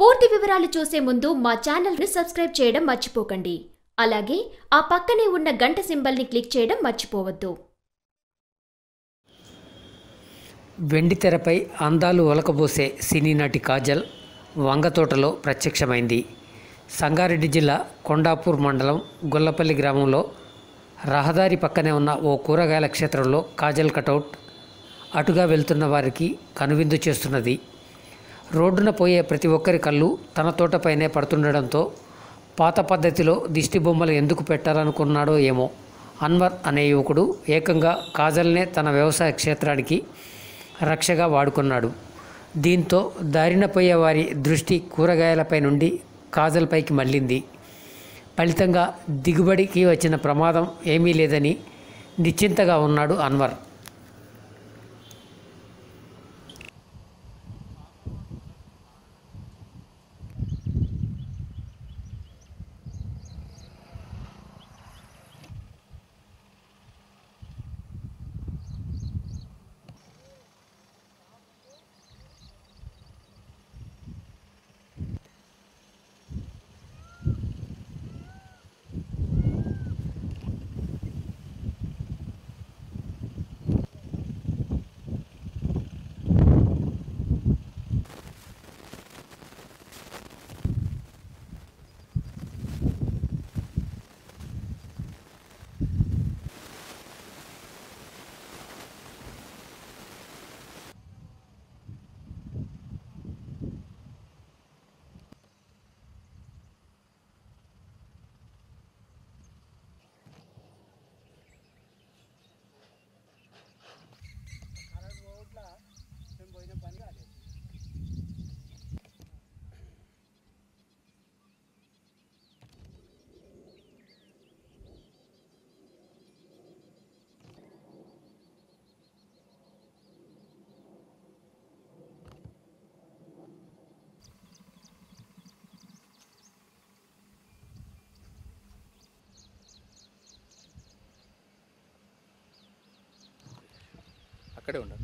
పూర్తి వివరాలు చూసే ముందు మా ఛానల్ని సబ్స్క్రైబ్ చేయడం మర్చిపోకండి అలాగే ఆ పక్కనే ఉన్న గంట సింబల్ని క్లిక్ చేయడం మర్చిపోవద్దు వెండి తెరపై అందాలు ఒలకబోసే సినీ నటి కాజల్ వంగతోటలో ప్రత్యక్షమైంది సంగారెడ్డి జిల్లా కొండాపూర్ మండలం గొల్లపల్లి గ్రామంలో రహదారి పక్కనే ఉన్న ఓ కూరగాయల క్షేత్రంలో కాజల్ కటౌట్ అటుగా వెళ్తున్న వారికి కనువిందు చేస్తున్నది రోడ్డున పోయే ప్రతి ఒక్కరి కళ్ళు తన తోటపైనే పడుతుండడంతో పాత పద్ధతిలో దిష్టి బొమ్మలు ఎందుకు పెట్టాలనుకున్నాడో ఏమో అన్వర్ అనే యువకుడు ఏకంగా కాజల్నే తన వ్యవసాయ క్షేత్రానికి రక్షగా వాడుకున్నాడు దీంతో దారిన పోయే వారి దృష్టి కూరగాయలపై నుండి కాజల్పైకి మళ్ళింది ఫలితంగా దిగుబడికి వచ్చిన ప్రమాదం ఏమీ లేదని నిశ్చింతగా ఉన్నాడు అన్వర్ అక్కడే ఉండదు